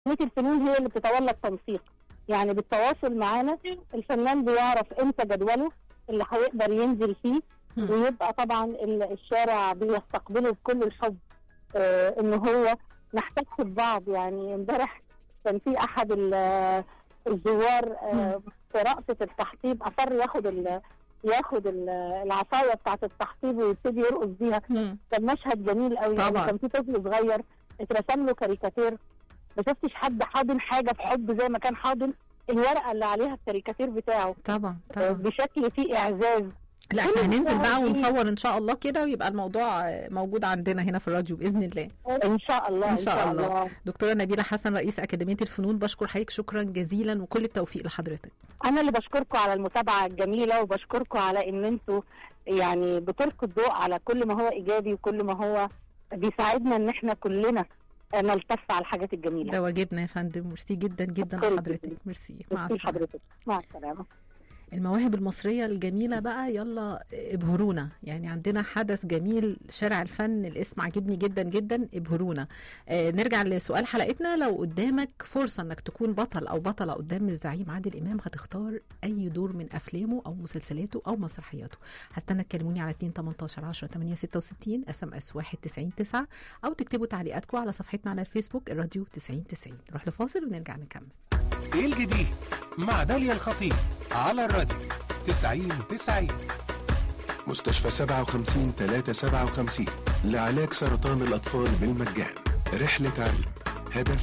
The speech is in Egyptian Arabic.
أكاديمية الفنون هي اللي بتتولى التنسيق يعني بالتواصل معانا الفنان بيعرف امتى جدوله اللي هيقدر ينزل فيه مم. ويبقى طبعا ال- الشارع بيستقبله بكل الحب آه ان هو نحتك ببعض يعني امبارح كان في احد ال- الزوار آه في رقصة التحطيب اصر ياخد ال ياخد ال- العصايه بتاعت التحطيب ويبتدي يرقص بيها مم. كان مشهد جميل قوي طبعا. يعني كان في طفل صغير اترسم له كاريكاتير ما شفتش حد حاضن حاجه في حب زي ما كان حاضن الورقه اللي عليها الكاريكاتير بتاعه طبعا آه، طبعا بشكل فيه اعزاز لا كل احنا هننزل المشاهد بقى دي- ونصور ان شاء الله كده ويبقى الموضوع آه، موجود عندنا هنا في الراديو باذن الله ان شاء الله إن شاء الله. دكتوره نبيله حسن رئيس اكاديميه الفنون بشكر حضرتك شكرا جزيلا وكل التوفيق لحضرتك انا اللي بشكركم على المتابعه الجميله وبشكركم على ان انتوا يعني بتلقوا الضوء على كل ما هو ايجابي وكل ما هو بيساعدنا ان احنا كلنا آه، نلتف على الحاجات الجميله ده واجبنا يا فندم ميرسي جدا جدا شكراً لحضرتك جداً. ميرسي مع ميرسي السلامه حضرتك مع السلامه المواهب المصرية الجميلة بقى يلا ابهرونا يعني عندنا حدث جميل شارع الفن الاسم عجبني جدا جدا ابهرونا آه نرجع لسؤال حلقتنا لو قدامك فرصة انك تكون بطل او بطلة قدام الزعيم عادل امام هتختار اي دور من افلامه او مسلسلاته او مسرحياته هستنى تكلموني على 2 18 10 8 66 اس ام اس 1 90 9 او تكتبوا تعليقاتكم على صفحتنا على الفيسبوك الراديو 90 90 نروح لفاصل ونرجع نكمل ايه الجديد مع داليا الخطيب على الراديو 90 90 مستشفى 57 357 لعلاج سرطان الأطفال بالمجان رحلة علم هدف